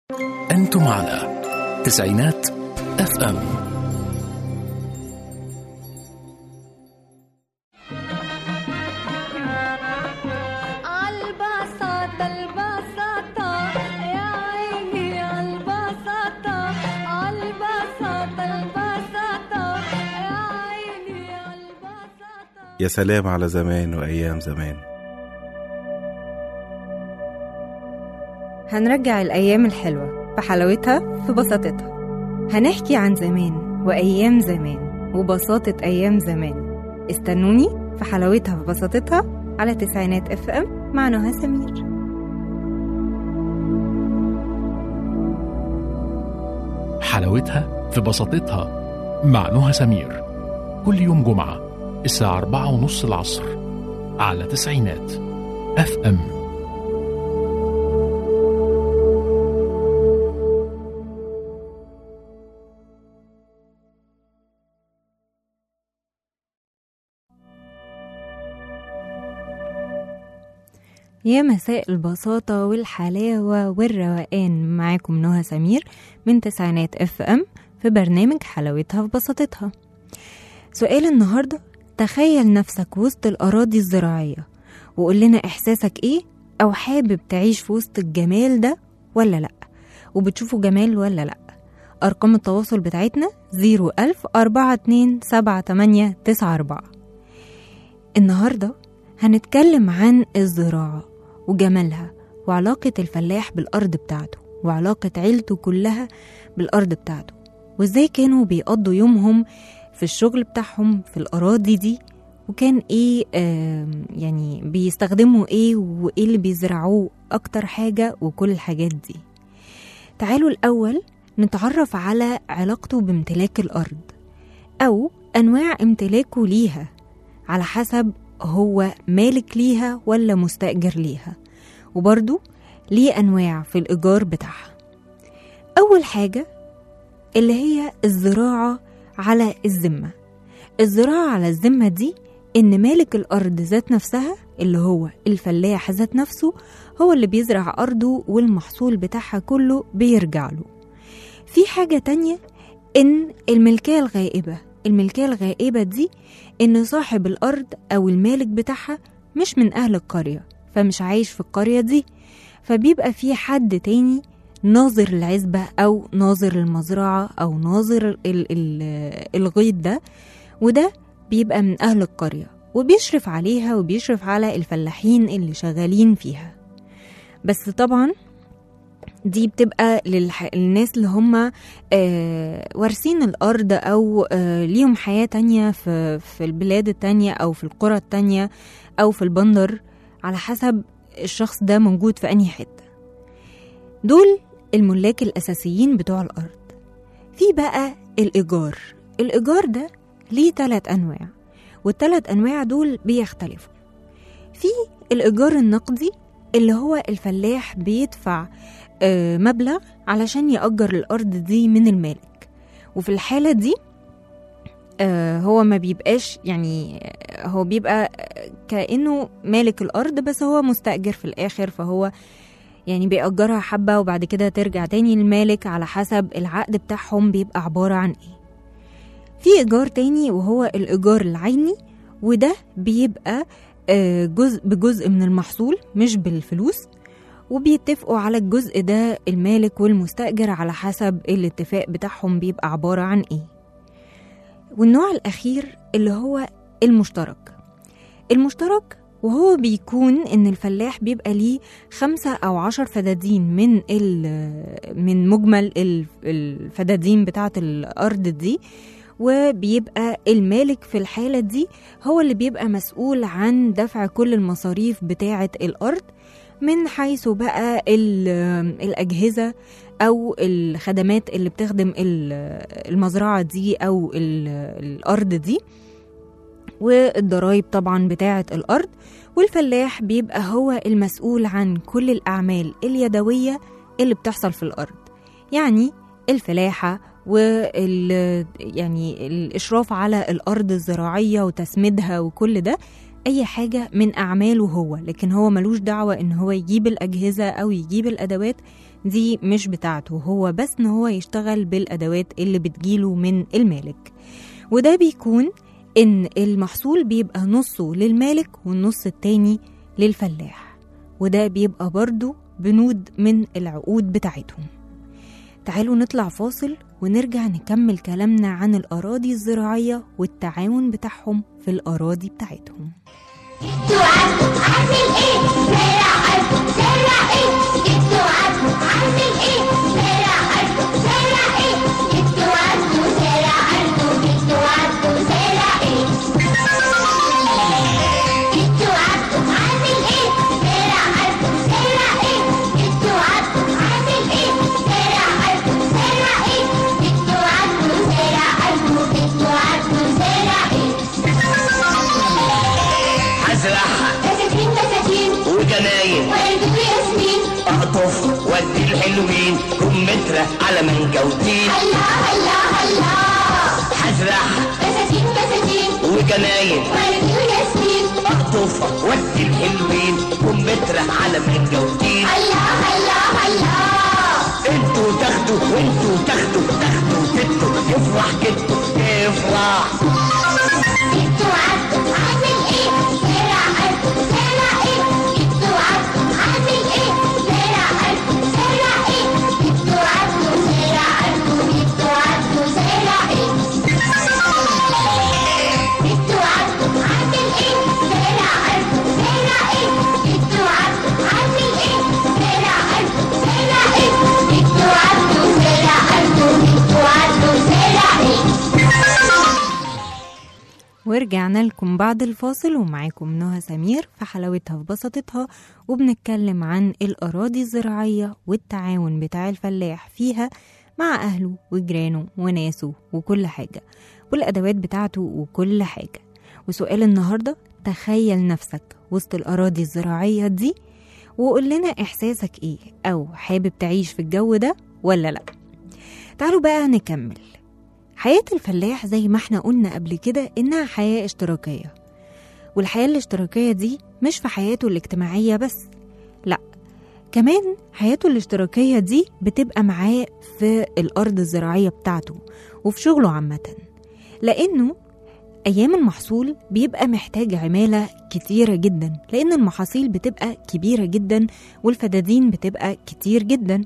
أنتم على تسعينات اف ام عالبساطة البساطة يا عيني عالبساطة عالبساطة البساطة يا عيني عالبساطة يا سلام على زمان وأيام زمان هنرجع الأيام الحلوة بحلاوتها في بساطتها هنحكي عن زمان وأيام زمان وبساطة أيام زمان استنوني في حلاوتها في بساطتها على تسعينات اف ام مع نهى سمير حلاوتها في بساطتها مع نهى سمير كل يوم جمعة الساعة أربعة ونص العصر على تسعينات اف ام يا مساء البساطة والحلاوة والروقان معاكم نهى سمير من تسعينات اف ام في برنامج حلاوتها في بساطتها سؤال النهاردة تخيل نفسك وسط الأراضي الزراعية وقول لنا إحساسك إيه أو حابب تعيش في وسط الجمال ده ولا لأ وبتشوفوا جمال ولا لأ أرقام التواصل بتاعتنا 01000 42 78 94 النهاردة هنتكلم عن الزراعة وجمالها وعلاقة الفلاح بالأرض بتاعته وعلاقة عيلته كلها بالأرض بتاعته وإزاي كانوا بيقضوا يومهم في الشغل بتاعهم في الأراضي دي وكان إيه آم، يعني بيستخدموا إيه وإيه اللي بيزرعوه أكتر حاجة وكل الحاجات دي تعالوا الأول نتعرف على علاقته بامتلاك الأرض أو أنواع امتلاكه ليها على حسب هو مالك ليها ولا مستأجر ليها وبرضو ليه أنواع في الإيجار بتاعها أول حاجة اللي هي الزراعة على الذمة الزراعة على الذمة دي إن مالك الأرض ذات نفسها اللي هو الفلاح ذات نفسه هو اللي بيزرع أرضه والمحصول بتاعها كله بيرجع له في حاجة تانية إن الملكية الغائبة الملكية الغائبة دي إن صاحب الأرض أو المالك بتاعها مش من أهل القرية فمش عايش في القرية دي فبيبقى في حد تاني ناظر العزبة أو ناظر المزرعة أو ناظر ال- ال- الغيط ده وده بيبقى من أهل القرية وبيشرف عليها وبيشرف على الفلاحين اللي شغالين فيها بس طبعا دي بتبقى للح... للناس اللي هم آه وارثين الأرض أو آه ليهم حياة تانية في, في البلاد التانية أو في القرى التانية أو في البندر على حسب الشخص ده موجود في أنهي حتة دول الملاك الأساسيين بتوع الأرض في بقى الإيجار الإيجار ده ليه تلات أنواع والتلات أنواع دول بيختلفوا في الإيجار النقدي اللي هو الفلاح بيدفع آه، مبلغ علشان يأجر الأرض دي من المالك وفي الحالة دي آه، هو ما بيبقاش يعني آه، هو بيبقى آه، كأنه مالك الأرض بس هو مستأجر في الآخر فهو يعني بيأجرها حبة وبعد كده ترجع تاني للمالك على حسب العقد بتاعهم بيبقى عبارة عن ايه في إيجار تاني وهو الإيجار العيني وده بيبقى آه، جزء بجزء من المحصول مش بالفلوس وبيتفقوا على الجزء ده المالك والمستأجر على حسب الاتفاق بتاعهم بيبقى عبارة عن ايه والنوع الأخير اللي هو المشترك المشترك وهو بيكون ان الفلاح بيبقى ليه خمسة او عشر فدادين من ال- من مجمل ال- الفدادين بتاعة الارض دي وبيبقى المالك في الحالة دي هو اللي بيبقى مسؤول عن دفع كل المصاريف بتاعة الأرض من حيث بقى ال- الأجهزة أو الخدمات اللي بتخدم ال- المزرعة دي أو ال- الأرض دي والضرايب طبعا بتاعة الأرض والفلاح بيبقى هو المسؤول عن كل الأعمال اليدوية اللي بتحصل في الأرض يعني الفلاحة وال يعني الإشراف على الأرض الزراعية وتسميدها وكل ده اي حاجه من اعماله هو لكن هو ملوش دعوه ان هو يجيب الاجهزه او يجيب الادوات دي مش بتاعته هو بس ان هو يشتغل بالادوات اللي بتجيله من المالك وده بيكون ان المحصول بيبقى نصه للمالك والنص التاني للفلاح وده بيبقى برضو بنود من العقود بتاعتهم تعالوا نطلع فاصل ونرجع نكمل كلامنا عن الأراضي الزراعية والتعاون بتاعهم في الأراضي بتاعتهم انتوا عارفوا عامل ايه زارع عارفه زارع ايه انتوا عارفوا عامل ايه زارع عارفه زارع ايه انتوا عارفوا زارع عارفه انتوا عارفوا زارع ايه انتوا عارفوا عامل ايه زارع عارفه زارع ايه انتوا عارفوا عامل ايه زارع عارفه زارع ايه انتوا عارفوا زارع عارفه انتوا عارفوا زارع ايه هزرعها فساتين فساتين وجناين ورد وياسمين اقطف وادي الحلوين كمثرى على منجوتين الله الله الله هزرعها فساتين فساتين وجناين ورد وياسمين اقطف وادي الحلوين كمثرى على منجوتين الله الله الله انتوا تاخدوا وانتوا تاخدوا تاخدوا تدوا يفرح جدوا يفرح انتوا عارفوا عامل ايه زارع عارفه زارع ايه انتوا عارفوا عامل ايه زارع عارفه زارع ايه انتوا عارفوا زارع عارفه انتوا عارفوا زارع ايه انتوا عارفوا عامل ايه زارع عارفه زارع ايه انتوا عارفوا عامل ايه زارع عارفه زارع ايه انتوا عارفوا زارع عارفه انتوا عارفوا زارع ايه ورجعنا لكم بعد الفاصل ومعاكم نهى سمير في حلاوتها في بساطتها وبنتكلم عن الأراضي الزراعية والتعاون بتاع الفلاح فيها مع أهله وجيرانه وناسه وكل حاجة والأدوات بتاعته وكل حاجة وسؤال النهاردة تخيل نفسك وسط الأراضي الزراعية دي وقول لنا إحساسك إيه أو حابب تعيش في الجو ده ولا لأ تعالوا بقى نكمل حياة الفلاح زي ما احنا قلنا قبل كده إنها حياة اشتراكية والحياة الاشتراكية دي مش في حياته الاجتماعية بس لأ كمان حياته الاشتراكية دي بتبقى معاه في الأرض الزراعية بتاعته وفي شغله عامة لأنه أيام المحصول بيبقى محتاج عمالة كتيرة جدا لأن المحاصيل بتبقى كبيرة جدا والفدادين بتبقى كتير جدا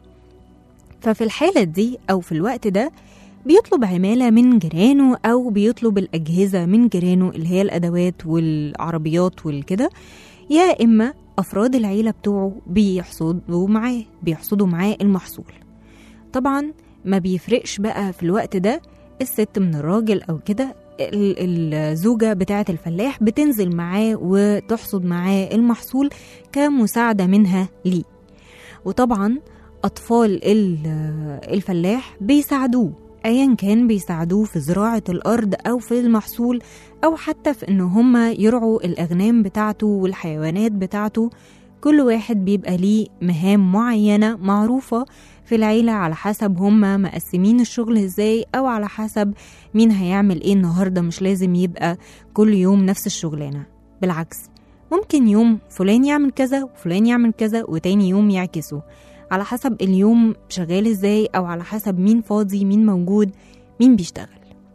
ففي الحالة دي أو في الوقت ده بيطلب عمالة من جيرانه أو بيطلب الأجهزة من جيرانه اللي هي الأدوات والعربيات والكده يا إما أفراد العيلة بتوعه بيحصدوا معاه بيحصدوا معاه المحصول طبعا ما بيفرقش بقى في الوقت ده الست من الراجل أو كده ال- الزوجة بتاعة الفلاح بتنزل معاه وتحصد معاه المحصول كمساعدة منها ليه وطبعا أطفال ال- الفلاح بيساعدوه أيا كان بيساعدوه في زراعة الأرض أو في المحصول أو حتى في إن هما يرعوا الأغنام بتاعته والحيوانات بتاعته كل واحد بيبقى ليه مهام معينة معروفة في العيلة على حسب هما مقسمين الشغل ازاي أو على حسب مين هيعمل ايه النهاردة مش لازم يبقى كل يوم نفس الشغلانة بالعكس ممكن يوم فلان يعمل كذا وفلان يعمل كذا وتاني يوم يعكسه على حسب اليوم شغال ازاي او على حسب مين فاضي مين موجود مين بيشتغل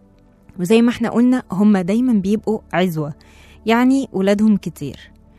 وزي ما احنا قلنا هما دايما بيبقوا عزوة يعني ولادهم كتير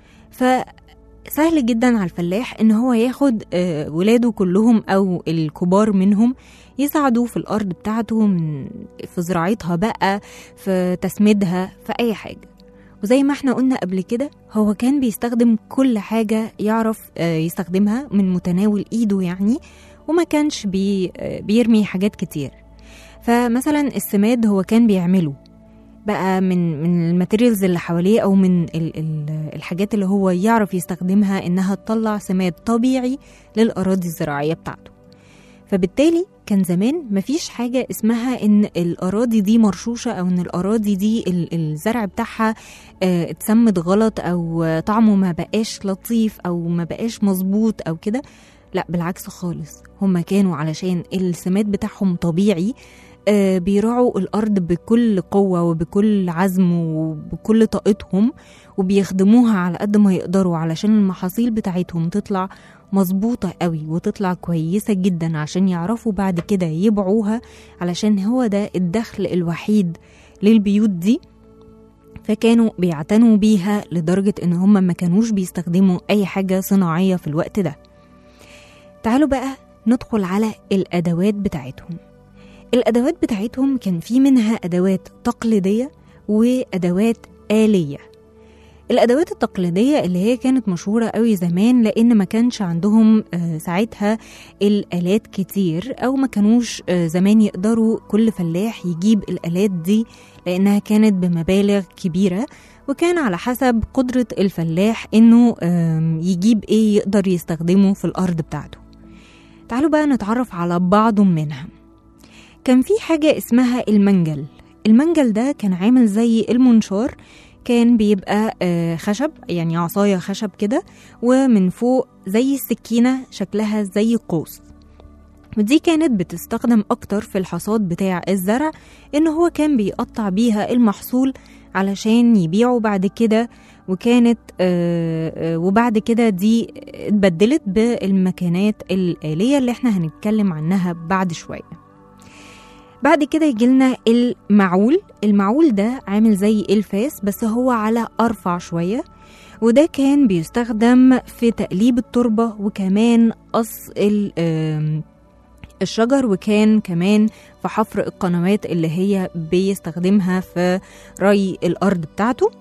فسهل جدا على الفلاح ان هو ياخد آه، ولاده كلهم او الكبار منهم يساعدوه في الارض بتاعته من في زراعتها بقى في تسميدها في اي حاجه وزي ما احنا قلنا قبل كده هو كان بيستخدم كل حاجة يعرف آه، يستخدمها من متناول ايده يعني وما كانش بي آه، بيرمي حاجات كتير فمثلا السماد هو كان بيعمله بقى من من الماتيريالز اللي حواليه او من ال ال الحاجات اللي هو يعرف يستخدمها انها تطلع سماد طبيعي للاراضي الزراعيه بتاعته فبالتالي كان زمان مفيش حاجة اسمها إن الأراضي دي مرشوشة أو إن الأراضي دي ال- الزرع بتاعها آه، اتسمد غلط أو آه، طعمه ما بقاش لطيف أو ما بقاش مظبوط أو كده لا بالعكس خالص هما كانوا علشان السماد بتاعهم طبيعي آه، بيراعوا الأرض بكل قوة وبكل عزم وبكل طاقتهم وبيخدموها على قد ما يقدروا علشان المحاصيل بتاعتهم تطلع مظبوطة قوي وتطلع كويسة جدا عشان يعرفوا بعد كده يبيعوها علشان هو ده الدخل الوحيد للبيوت دي فكانوا بيعتنوا بيها لدرجة إن هم ما كانوش بيستخدموا أي حاجة صناعية في الوقت ده تعالوا بقى ندخل على الأدوات بتاعتهم الأدوات بتاعتهم كان في منها أدوات تقليدية وأدوات آلية الأدوات التقليدية اللي هي كانت مشهورة قوي زمان لأن ما كانش عندهم آه، ساعتها الآلات كتير أو ما كانوش آه، زمان يقدروا كل فلاح يجيب الآلات دي لأنها كانت بمبالغ كبيرة وكان على حسب قدرة الفلاح إنه آم، يجيب إيه يقدر يستخدمه في الأرض بتاعته تعالوا بقى نتعرف على بعض منها كان في حاجة اسمها المنجل المنجل ده كان عامل زي المنشار كان بيبقى آه، خشب يعني عصاية خشب كده ومن فوق زي السكينة شكلها زي قوس ودي كانت بتستخدم أكتر في الحصاد بتاع الزرع إن هو كان بيقطع بيها المحصول علشان يبيعه بعد كده وكانت آه، آه، وبعد كده دي اتبدلت بالمكانات الآلية اللي احنا هنتكلم عنها بعد شوية بعد كده يجيلنا المعول المعول ده عامل زي الفاس بس هو على أرفع شوية وده كان بيستخدم في تقليب التربة وكمان قص ال- آم، الشجر وكان كمان في حفر القنوات اللي هي بيستخدمها في ري الأرض بتاعته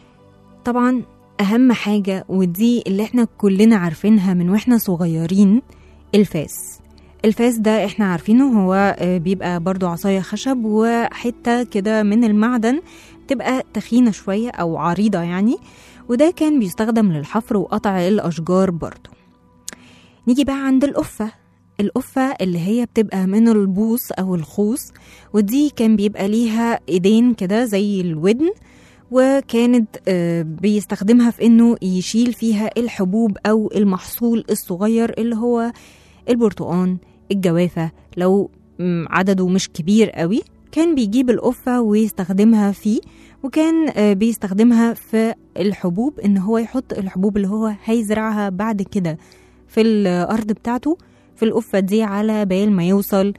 طبعا أهم حاجة ودي اللي احنا كلنا عارفينها من واحنا صغيرين الفاس الفاس ده احنا عارفينه هو آه، بيبقى برضو عصاية خشب وحتة كده من المعدن بتبقى تخينة شوية أو عريضة يعني وده كان بيستخدم للحفر وقطع الأشجار برضو نيجي بقى عند القفة القفة اللي هي بتبقى من البوص أو الخوص ودي كان بيبقى ليها إيدين كده زي الودن وكانت آه، بيستخدمها في إنه يشيل فيها الحبوب أو المحصول الصغير اللي هو البرتقان الجوافة لو م، عدده مش كبير قوي كان بيجيب القفة ويستخدمها فيه وكان آه، بيستخدمها في الحبوب ان هو يحط الحبوب اللي هو هيزرعها بعد كده في الارض بتاعته في القفة دي على بال ما يوصل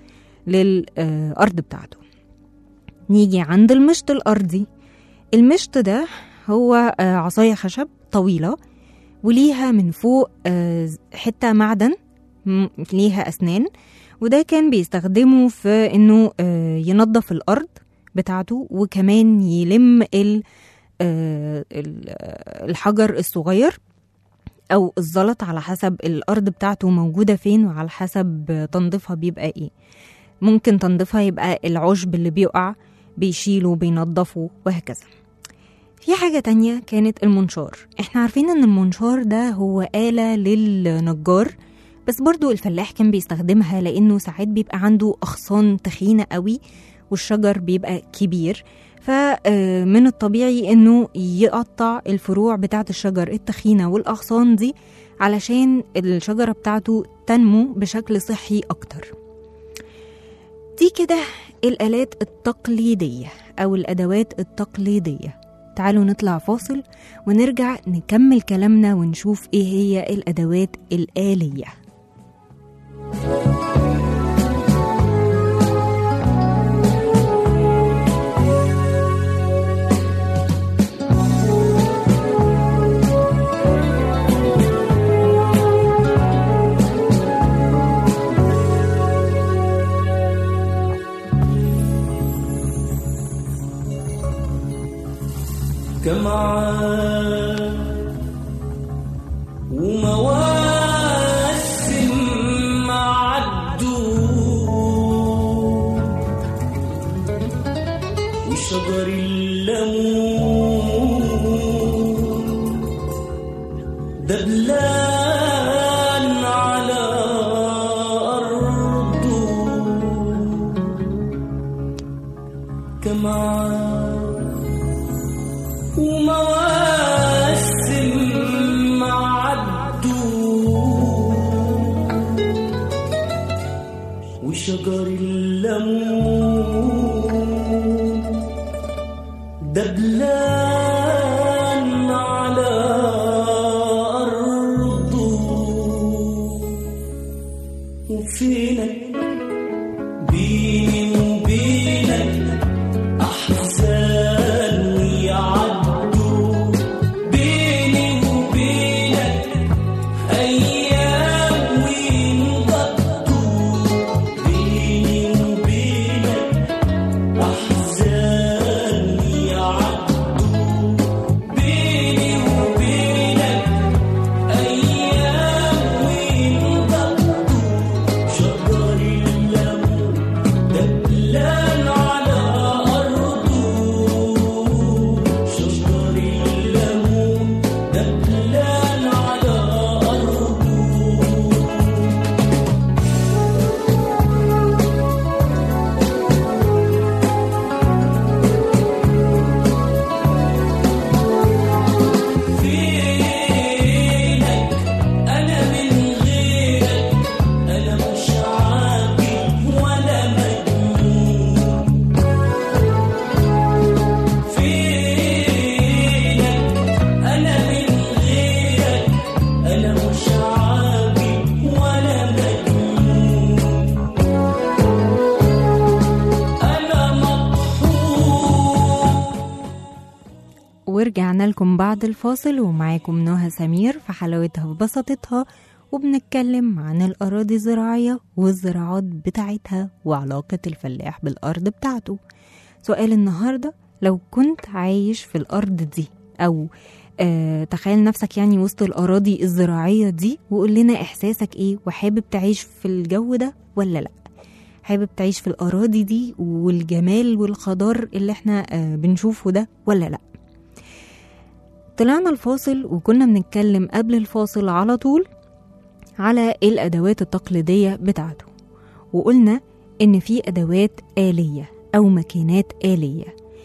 للارض بتاعته نيجي عند المشط الارضي المشط ده هو آه، عصاية خشب طويلة وليها من فوق آه، حتة معدن م- ليها أسنان وده كان بيستخدمه في إنه آه، ينظف الأرض بتاعته وكمان يلم ال- آه، ال- آه، الحجر الصغير أو الزلط على حسب الأرض بتاعته موجودة فين وعلى حسب تنظيفها بيبقى إيه ممكن تنظيفها يبقى العشب اللي بيقع بيشيله بينظفه وهكذا في حاجة تانية كانت المنشار احنا عارفين ان المنشار ده هو آلة للنجار بس برضو الفلاح كان بيستخدمها لانه ساعات بيبقى عنده اغصان تخينة قوي والشجر بيبقى كبير فمن الطبيعي انه يقطع الفروع بتاعة الشجر التخينة والاغصان دي علشان الشجرة بتاعته تنمو بشكل صحي اكتر دي كده الآلات التقليدية أو الأدوات التقليدية تعالوا نطلع فاصل ونرجع نكمل كلامنا ونشوف إيه هي الأدوات الآلية كمعان ومواسم معدود وشجر الليمون دبلان على أرضه كمعان ومواسم معدود وشجر الليمون فينك بيني وبينك أحزان ويعدوا بيني وبينك أيام وينقضوا بيني وبينك أحزان ويعدوا بيني وبينك أيام وينقضوا شجر الليمون دبلان على أرضه شجر الليمون دبلان على أرضه فينك أنا من غيرك أنا مش عاقل ولا مجنون فينك أنا من غيرك أنا مش عاقل ولا مجنون أنا مطحون ورجعنا لكم بعد الفاصل ومعاكم نهى سمير في حلاوتها وبساطتها وبنتكلم عن الأراضي الزراعية والزراعات بتاعتها وعلاقة الفلاح بالأرض بتاعته سؤال النهاردة لو كنت عايش في الأرض دي أو آه تخيل نفسك يعني وسط الأراضي الزراعية دي وقول لنا إحساسك إيه وحابب تعيش في الجو ده ولا لأ حابب تعيش في الأراضي دي والجمال والخضار اللي احنا آه بنشوفه ده ولا لأ طلعنا الفاصل وكنا بنتكلم قبل الفاصل على طول على الأدوات التقليدية بتاعته وقلنا إن في أدوات آلية أو ماكينات آلية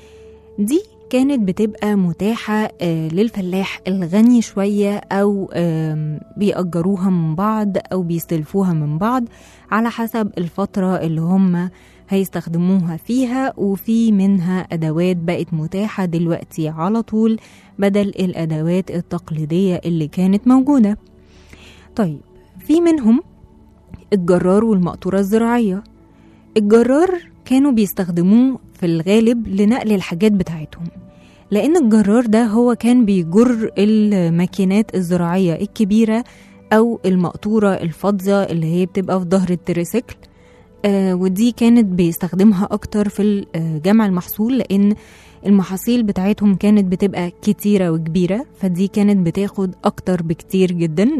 دي كانت بتبقى متاحة آه، للفلاح الغني شوية أو آم، بيأجروها من بعض أو بيستلفوها من بعض على حسب الفترة اللي هم هيستخدموها فيها وفي منها أدوات بقت متاحة دلوقتي على طول بدل الأدوات التقليدية اللي كانت موجودة طيب في منهم الجرار والمقطورة الزراعية الجرار كانوا بيستخدموه في الغالب لنقل الحاجات بتاعتهم لأن الجرار ده هو كان بيجر الماكينات الزراعية الكبيرة أو المقطورة الفاضية اللي هي بتبقى في ظهر التريسيكل آه ودي كانت بيستخدمها أكتر في آه، جمع المحصول لأن المحاصيل بتاعتهم كانت بتبقى كتيرة وكبيرة فدي كانت بتاخد أكتر بكتير جدا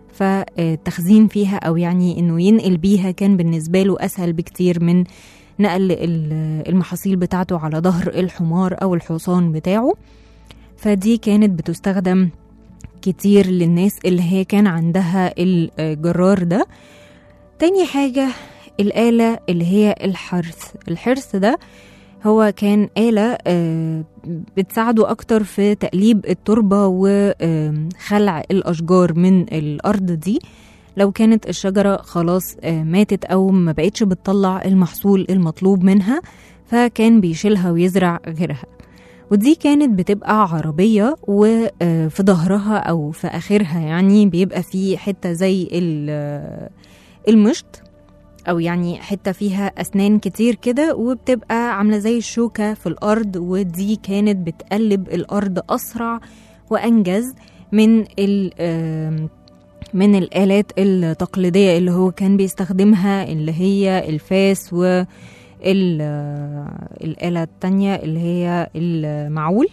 فالتخزين فيها أو يعني إنه ينقل بيها كان بالنسبة له أسهل بكتير من نقل ال- المحاصيل بتاعته على ظهر الحمار أو الحصان بتاعه فدي كانت بتستخدم كتير للناس اللي هي كان عندها الجرار ده تاني حاجة الآلة اللي هي الحرث الحرث ده هو كان آلة آه، بتساعده أكتر في تقليب التربة وخلع الأشجار من الأرض دي لو كانت الشجرة خلاص آه، ماتت أو ما بقتش بتطلع المحصول المطلوب منها فكان بيشيلها ويزرع غيرها ودي كانت بتبقى عربية وفي ظهرها أو في آخرها يعني بيبقى في حتة زي ال- المشط أو يعني حتة فيها أسنان كتير كده وبتبقى عاملة زي الشوكة في الأرض ودي كانت بتقلب الأرض أسرع وأنجز من ال آم، من الآلات التقليدية اللي هو كان بيستخدمها اللي هي الفاس و ال- الآلة التانية اللي هي المعول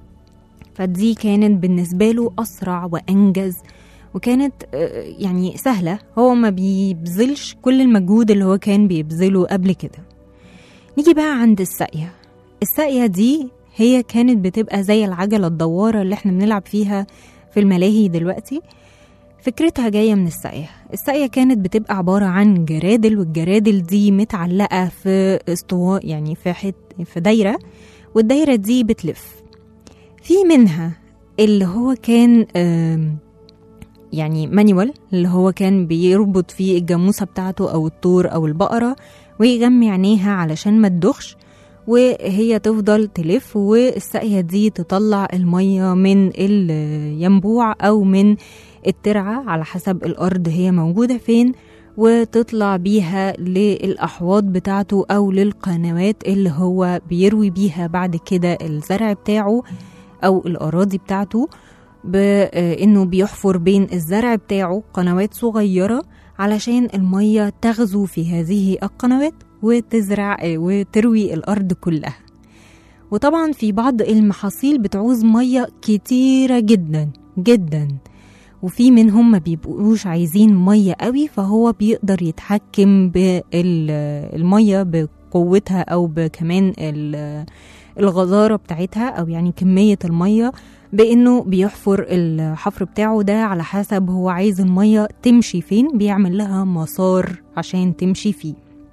فدي كانت بالنسبة له أسرع وأنجز وكانت آه، يعني سهلة هو ما بيبذلش كل المجهود اللي هو كان بيبذله قبل كده نيجي بقى عند الساقية الساقية دي هي كانت بتبقى زي العجلة الدوارة اللي احنا بنلعب فيها في الملاهي دلوقتي فكرتها جاية من الساقية الساقية كانت بتبقى عبارة عن جرادل والجرادل دي متعلقة في استواء يعني في حت في دايرة والدايرة دي بتلف في منها اللي هو كان آم، يعني مانيوال اللي هو كان بيربط فيه الجاموسة بتاعته أو الطور أو البقرة ويغمي عينيها علشان ما تدخش وهي تفضل تلف والساقية دي تطلع المية من الينبوع أو من الترعة على حسب الأرض هي موجودة فين وتطلع بيها للأحواض بتاعته أو للقنوات اللي هو بيروي بيها بعد كده الزرع بتاعه أو الأراضي بتاعته بأنه بيحفر بين الزرع بتاعه قنوات صغيرة علشان المية تغزو في هذه القنوات وتزرع وتروي الأرض كلها وطبعا في بعض المحاصيل بتعوز مية كتيرة جدا جدا وفي منهم ما بيبقوش عايزين مية قوي فهو بيقدر يتحكم بالمية بقوتها أو كمان الغزارة بتاعتها أو يعني كمية المية بانه بيحفر الحفر بتاعه ده على حسب هو عايز الميه تمشي فين بيعمل لها مسار عشان تمشي فيه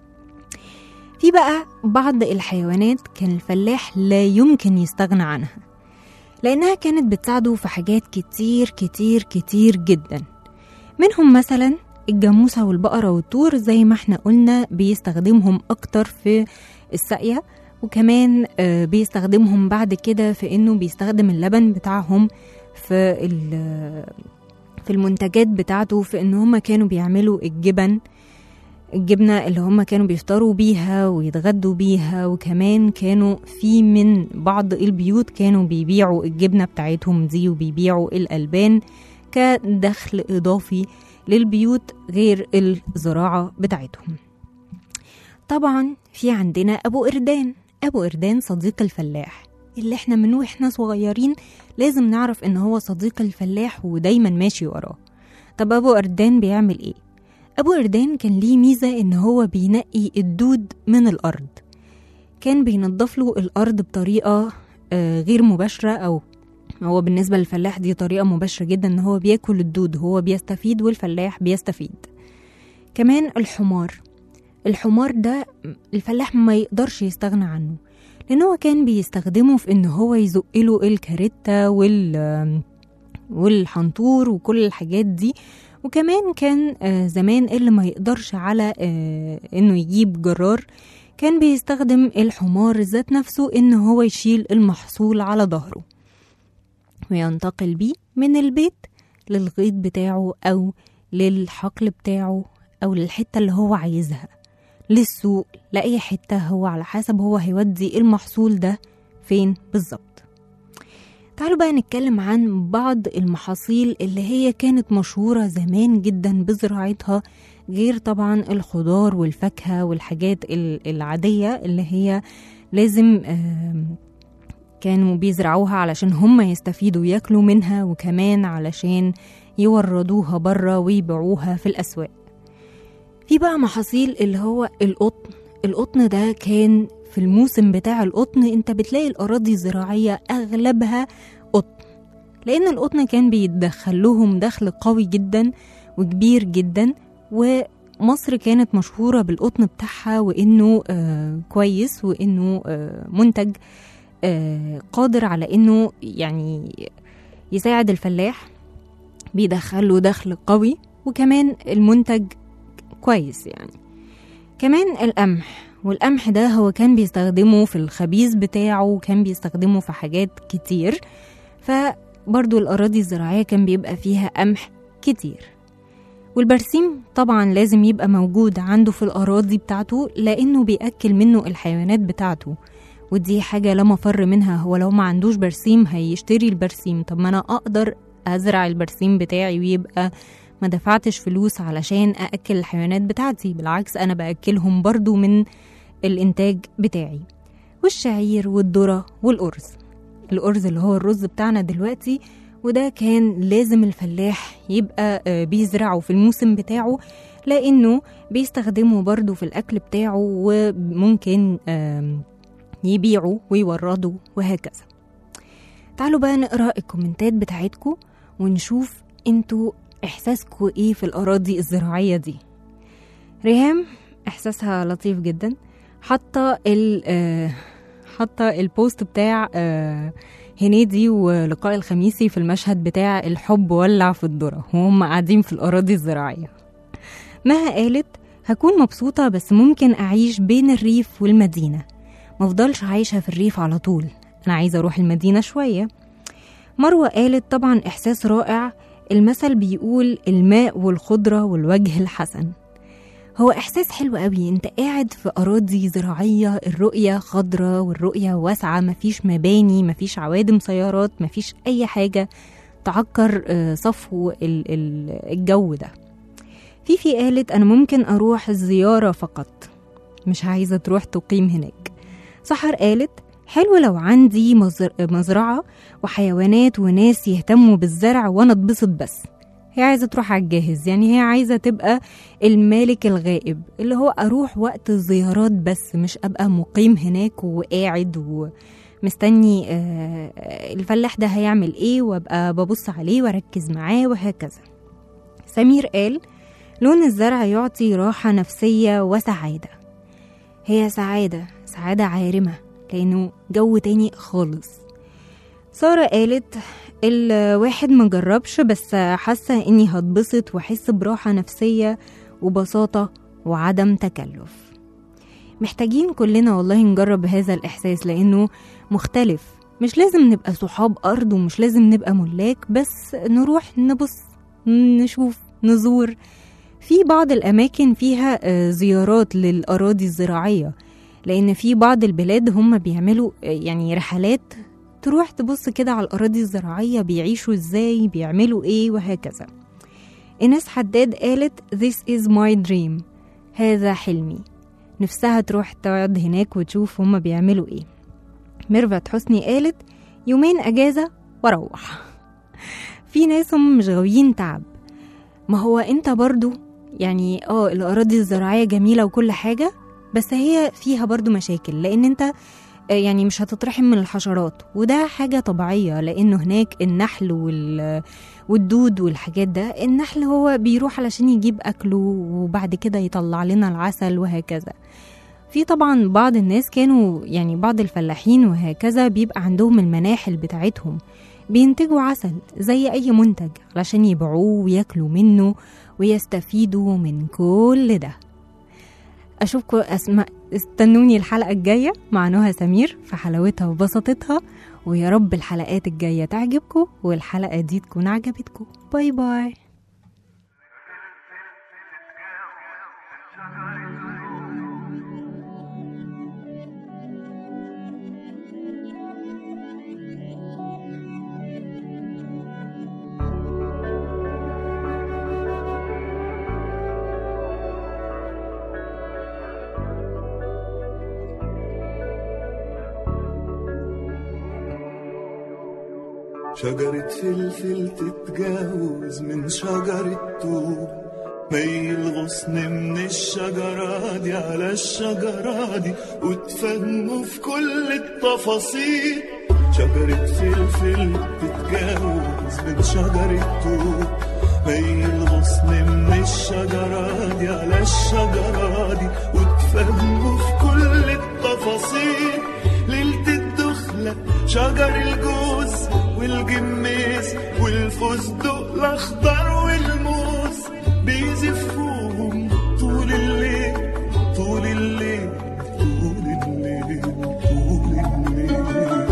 في بقى بعض الحيوانات كان الفلاح لا يمكن يستغنى عنها لانها كانت بتساعده في حاجات كتير كتير كتير جدا منهم مثلا الجاموسة والبقرة والطور زي ما احنا قلنا بيستخدمهم أكتر في السقية وكمان بيستخدمهم بعد كده في انه بيستخدم اللبن بتاعهم في في المنتجات بتاعته في ان هم كانوا بيعملوا الجبن الجبنة اللي هم كانوا بيفطروا بيها ويتغدوا بيها وكمان كانوا في من بعض البيوت كانوا بيبيعوا الجبنة بتاعتهم دي وبيبيعوا الألبان كدخل إضافي للبيوت غير الزراعة بتاعتهم طبعا في عندنا أبو إردان أبو إردان صديق الفلاح اللي احنا من واحنا صغيرين لازم نعرف ان هو صديق الفلاح ودايما ماشي وراه طب أبو إردان بيعمل ايه؟ أبو إردان كان ليه ميزة ان هو بينقي الدود من الأرض كان بينضف له الأرض بطريقة آه غير مباشرة أو هو بالنسبة للفلاح دي طريقة مباشرة جدا ان هو بياكل الدود هو بيستفيد والفلاح بيستفيد كمان الحمار الحمار ده الفلاح ما يقدرش يستغنى عنه لان هو كان بيستخدمه في ان هو يزق له الكاريتا وال والحنطور وكل الحاجات دي وكمان كان زمان اللي ما يقدرش على انه يجيب جرار كان بيستخدم الحمار ذات نفسه ان هو يشيل المحصول على ظهره وينتقل بيه من البيت للغيط بتاعه او للحقل بتاعه او للحته اللي هو عايزها للسوق لأي حتة هو على حسب هو هيودي المحصول ده فين بالظبط تعالوا بقى نتكلم عن بعض المحاصيل اللي هي كانت مشهورة زمان جدا بزراعتها غير طبعا الخضار والفاكهة والحاجات العادية اللي هي لازم كانوا بيزرعوها علشان هم يستفيدوا ياكلوا منها وكمان علشان يوردوها بره ويبيعوها في الأسواق في بقى محاصيل اللي هو القطن القطن ده كان في الموسم بتاع القطن انت بتلاقي الأراضي الزراعية أغلبها قطن لأن القطن كان بيدخل لهم دخل قوي جدا وكبير جدا ومصر كانت مشهورة بالقطن بتاعها وإنه آه كويس وإنه آه منتج آه قادر على إنه يعني يساعد الفلاح بيدخله دخل قوي وكمان المنتج كويس يعني كمان القمح والقمح ده هو كان بيستخدمه في الخبيز بتاعه وكان بيستخدمه في حاجات كتير فبرضو الأراضي الزراعية كان بيبقى فيها قمح كتير والبرسيم طبعا لازم يبقى موجود عنده في الأراضي بتاعته لأنه بيأكل منه الحيوانات بتاعته ودي حاجة لا مفر منها هو لو ما عندوش برسيم هيشتري البرسيم طب ما أنا أقدر أزرع البرسيم بتاعي ويبقى ما دفعتش فلوس علشان أأكل الحيوانات بتاعتي بالعكس أنا بأكلهم برضو من الإنتاج بتاعي والشعير والذرة والأرز الأرز اللي هو الرز بتاعنا دلوقتي وده كان لازم الفلاح يبقى بيزرعه في الموسم بتاعه لأنه بيستخدمه برضو في الأكل بتاعه وممكن يبيعه ويورده وهكذا تعالوا بقى نقرأ الكومنتات بتاعتكم ونشوف انتوا احساسكم ايه في الاراضي الزراعيه دي ريهام احساسها لطيف جدا حاطه ال حاطه البوست بتاع هنيدي ولقاء الخميسي في المشهد بتاع الحب ولع في الذره وهم قاعدين في الاراضي الزراعيه مها قالت هكون مبسوطه بس ممكن اعيش بين الريف والمدينه مفضلش عايشه في الريف على طول انا عايزه اروح المدينه شويه مروه قالت طبعا احساس رائع المثل بيقول الماء والخضرة والوجه الحسن هو إحساس حلو قوي أنت قاعد في أراضي زراعية الرؤية خضرة والرؤية واسعة مفيش مباني مفيش عوادم سيارات مفيش أي حاجة تعكر آه، صفو ال- ال- الجو ده في في قالت أنا ممكن أروح الزيارة فقط مش عايزة تروح تقيم هناك سحر قالت حلو لو عندي مزر- مزرعة وحيوانات وناس يهتموا بالزرع وأنا اتبسط بس هي عايزة تروح على الجاهز يعني هي عايزة تبقى المالك الغائب اللي هو أروح وقت الزيارات بس مش أبقى مقيم هناك وقاعد ومستني آه، آه، الفلاح ده هيعمل إيه وأبقى ببص عليه وأركز معاه وهكذا سمير قال لون الزرع يعطي راحة نفسية وسعادة هي سعادة سعادة عارمة لأنه جو تاني خالص سارة قالت الواحد مجربش بس حاسة إني هتبسط وأحس براحة نفسية وبساطة وعدم تكلف محتاجين كلنا والله نجرب هذا الإحساس لأنه مختلف مش لازم نبقى صحاب أرض ومش لازم نبقى ملاك بس نروح نبص نشوف نزور في بعض الأماكن فيها آه، زيارات للأراضي الزراعية لأن في بعض البلاد هم بيعملوا آه، يعني رحلات تروح تبص كده على الأراضي الزراعية بيعيشوا إزاي بيعملوا إيه وهكذا إناس حداد قالت This is my dream هذا حلمي نفسها تروح تقعد هناك وتشوف هما بيعملوا إيه ميرفت حسني قالت يومين أجازة وأروح في ناس هم مش غاويين تعب ما هو انت برضو يعني اه الأراضي الزراعية جميلة وكل حاجة بس هي فيها برضو مشاكل لأن انت آه، يعني مش هتترحم من الحشرات وده حاجة طبيعية لأنه هناك النحل وال والدود والحاجات ده النحل هو بيروح علشان يجيب أكله وبعد كده يطلع لنا العسل وهكذا في طبعا بعض الناس كانوا يعني بعض الفلاحين وهكذا بيبقى عندهم المناحل بتاعتهم بينتجوا عسل زي أي منتج علشان يبيعوه وياكلوا منه ويستفيدوا من كل ده أشوفكم أسماء استنوني الحلقة الجاية مع نهى سمير في حلاوتها وبساطتها ويا رب الحلقات الجاية تعجبكم والحلقة دي تكون عجبتكم باي باي شجرة فلفل تتجاوز من شجرة توب ميل غصن من الشجرة دي على الشجرة دي وتفهموا في كل التفاصيل شجرة فلفل تتجاوز من شجرة توب ميل غصن من الشجرة دي على الشجرة دي وتفهموا في كل التفاصيل ليلة الدخلة شجر الجوز والجميز والفستق الأخضر والموز بيزفوهم طول الليل طول الليل طول الليل طول الليل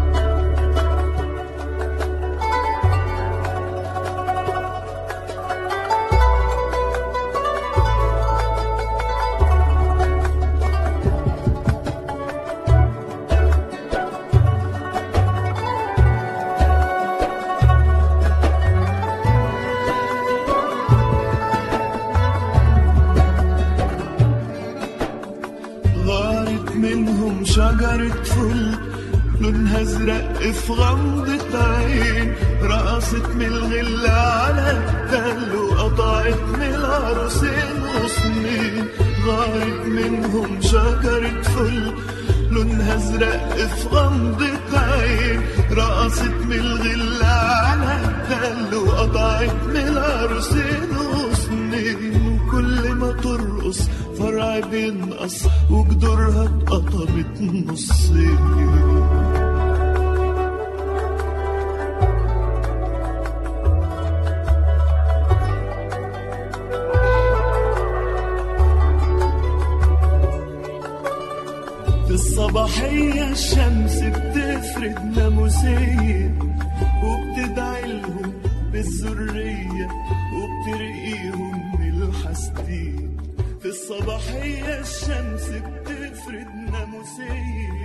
غارت منهم شجرة فل لونها ازرق في غمضة عين رقصت من الغلة على التل وقطعت من العروسين غصنين غارت منهم شجرة فل لونها ازرق في غمضة عين رقصت من الغلة على التل وقطعت من العروسين غصنين وكل ما ترقص فرع بينقص وجدورها اتقطمت نصين في الصباحية الشمس بتفرد ناموسية وبتدعي لهم بالذرية وبترقيهم من الحسدين في الصباحية الشمس بتفرد ناموسية